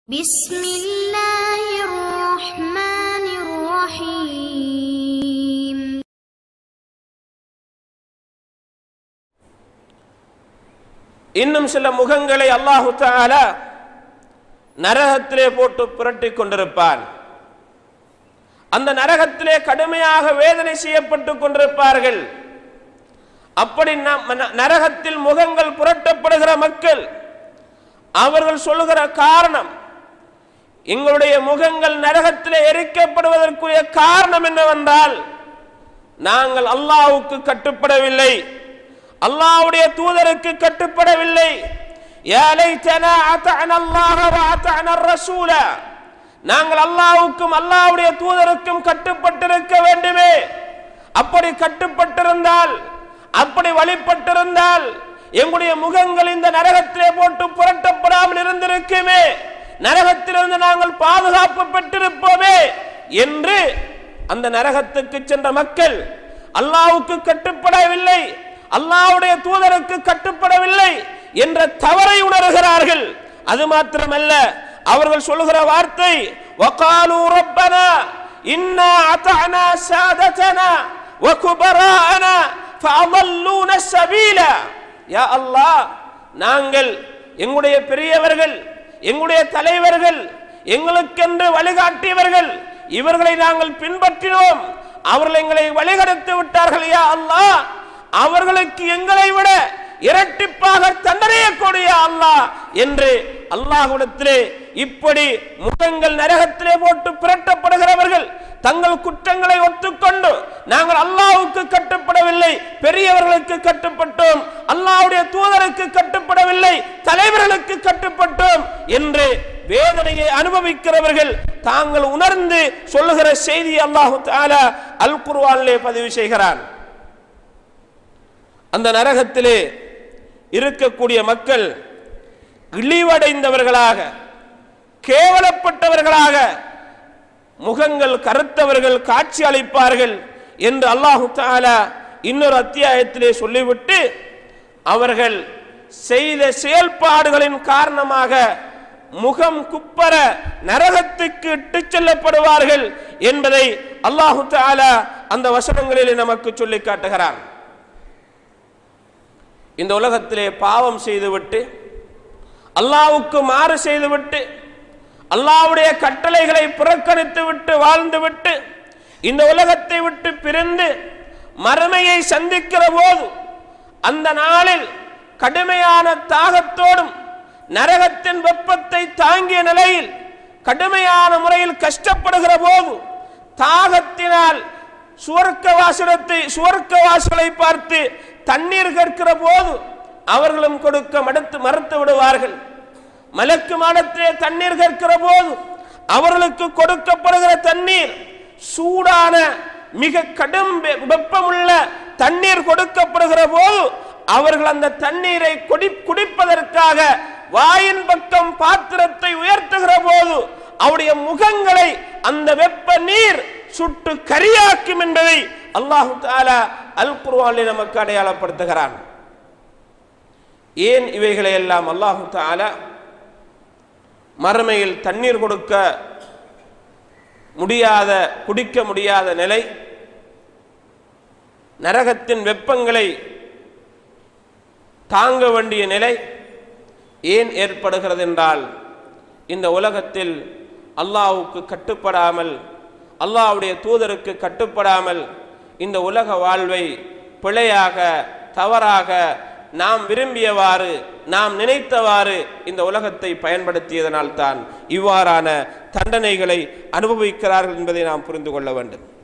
بسم الله الرحمن الرحيم இன்னும் சில முகங்களை அல்லாஹு தஆலா நரகத்திலே போட்டு புரட்டிக் கொண்டிருப்பான் அந்த நரகத்திலே கடுமையாக வேதனை செய்யப்பட்டு கொண்டிருப்பார்கள் அப்படி ந- ந- நரகத்தில் முகங்கள் புரட்டப்படுகிற மக்கள் அவர்கள் சொல்லுகிற காரணம் எங்களுடைய முகங்கள் நரகத்திலே எரிக்கப்படுவதற்குரிய காரணம் என்னவென்றால் நாங்கள் அல்லாஹ்வுக்கு கட்டுப்படவில்லை அல்லாஹ்வுடைய தூதருக்கு கட்டுப்படவில்லை யா லைத்தனா அத்தஅன அல்லாஹ வ அத்தஅன ரசூல நாங்கள் அல்லாஹ்வுக்கும் அல்லாஹ்வுடைய தூதருக்கும் கட்டுப்பட்டிருக்க வேண்டுமே அப்படி கட்டுப்பட்டிருந்தால் அப்படி வழிபட்டிருந்தால் எங்களுடைய முகங்கள் இந்த நரகத்திலே போட்டு புரட்டப்படாமல் இருந்திருக்குமே நரகத்திலிருந்து நாங்கள் பாதுகாப்பு பெற்றிருப்போமே என்று அந்த நரகத்துக்கு சென்ற மக்கள் அல்லாஹ்வுக்கு கட்டுப்படவில்லை அல்லாஹ்வுடைய தூதருக்கு கட்டுப்படவில்லை என்ற தவறை உணர்கிறார்கள் அது மாத்திரமல்ல அவர்கள் சொல்லுகிற வார்த்தை வகாலு ரப்பனா இன்னா அத்தஅனா சாதத்தனா வகுபராஅனா ஃபஅضلونا السبيل யா அல்லாஹ் நாங்கள் எங்களுடைய பெரியவர்கள் எங்களுடைய தலைவர்கள் எங்களுக்கென்று வழிகாட்டியவர்கள் இவர்களை நாங்கள் பின்பற்றினோம் அவர்கள் எங்களை வழிகெடுத்து விட்டார்கள் யா அல்லாஹ் அவர்களுக்கு எங்களை விட இரட்டிப்பாக தண்டனையை கொடு யா அல்லாஹ் என்று அல்லாஹ்விடத்திலே இப்படி முகங்கள் நரகத்திலே போட்டு புரட்டப்படுகிறவர்கள் தங்கள் குற்றங்களை ஒத்துக்கொண்டு நாங்கள் அல்லாஹ்வுக்கு கட்டுப்படவில்லை பெரியவர்களுக்கு கட்டுப்பட்டோம் அல்லாஹ்வுடைய தூதருக்கு கட்டுப்படவில்லை தலைவர்களுக்கு கட்டுப்பட்டோம் என்று வேதனையை அனுபவிக்கிறவர்கள் தாங்கள் உணர்ந்து சொல்லுகிற செய்தி அல்லாஹு தஆலா அல் குர்ஆனிலே பதிவு செய்கிறான் அந்த நரகத்திலே இருக்கக்கூடிய மக்கள் இழிவடைந்தவர்களாக கேவலப்பட்டவர்களாக முகங்கள் கருத்தவர்கள் காட்சி அளிப்பார்கள் என்று அல்லாஹு தஆலா இன்னொரு அத்தியாயத்திலே சொல்லிவிட்டு அவர்கள் செய்த செயல்பாடுகளின் காரணமாக முகம் குப்பர நரகத்துக்கு இட்டுச் செல்லப்படுவார்கள் என்பதை அல்லாஹு தஆலா அந்த வசனங்களிலே நமக்கு சொல்லி காட்டுகிறான் இந்த உலகத்திலே பாவம் செய்துவிட்டு அல்லாஹ்வுக்கு மாறு செய்துவிட்டு அல்லாஹ்வுடைய கட்டளைகளை புறக்கணித்து விட்டு வாழ்ந்துவிட்டு இந்த உலகத்தை விட்டு பிரிந்து மறுமையை சந்திக்கிற போது அந்த நாளில் கடுமையான தாகத்தோடும் நரகத்தின் வெப்பத்தை தாங்கிய நிலையில் கடுமையான முறையில் கஷ்டப்படுகிற போது தாகத்தினால் சுவர்க்க வாசலத்தை சுவர்க்க வாசலை பார்த்து தண்ணீர் கேட்கிற போது அவர்களும் கொடுக்க மடுத்து மறுத்து விடுவார்கள் மலக்கு மாடத்திலே தண்ணீர் கேட்கிற போது அவர்களுக்கு கொடுக்கப்படுகிற தண்ணீர் சூடான மிக கடும் வெ- வெப்பமுள்ள தண்ணீர் கொடுக்கப்படுகிற போது அவர்கள் அந்த தண்ணீரை குடி குடிப்பதற்காக வாயின் பக்கம் பாத்திரத்தை உயர்த்துகிற போது அவருடைய முகங்களை அந்த வெப்ப நீர் சுட்டு கரியாக்கும் என்பதை அல்லாஹு தாலா அல் குர்ஆனில் நமக்கு அடையாளப்படுத்துகிறான் ஏன் இவைகளை எல்லாம் அல்லாஹு தாலா மறுமையில் தண்ணீர் கொடுக்க முடியாத குடிக்க முடியாத நிலை நரகத்தின் வெப்பங்களை தாங்க வேண்டிய நிலை ஏன் ஏற்படுகிறது என்றால் இந்த உலகத்தில் அல்லாஹ்வுக்கு கட்டுப்படாமல் அல்லாஹ்வுடைய தூதருக்கு கட்டுப்படாமல் இந்த உலக வாழ்வை பிழையாக தவறாக நாம் விரும்பியவாறு நாம் நினைத்தவாறு இந்த உலகத்தை பயன்படுத்தியதனால் தான் இவ்வாறான தண்டனைகளை அனுபவிக்கிறார்கள் என்பதை நாம் புரிந்து கொள்ள வேண்டும்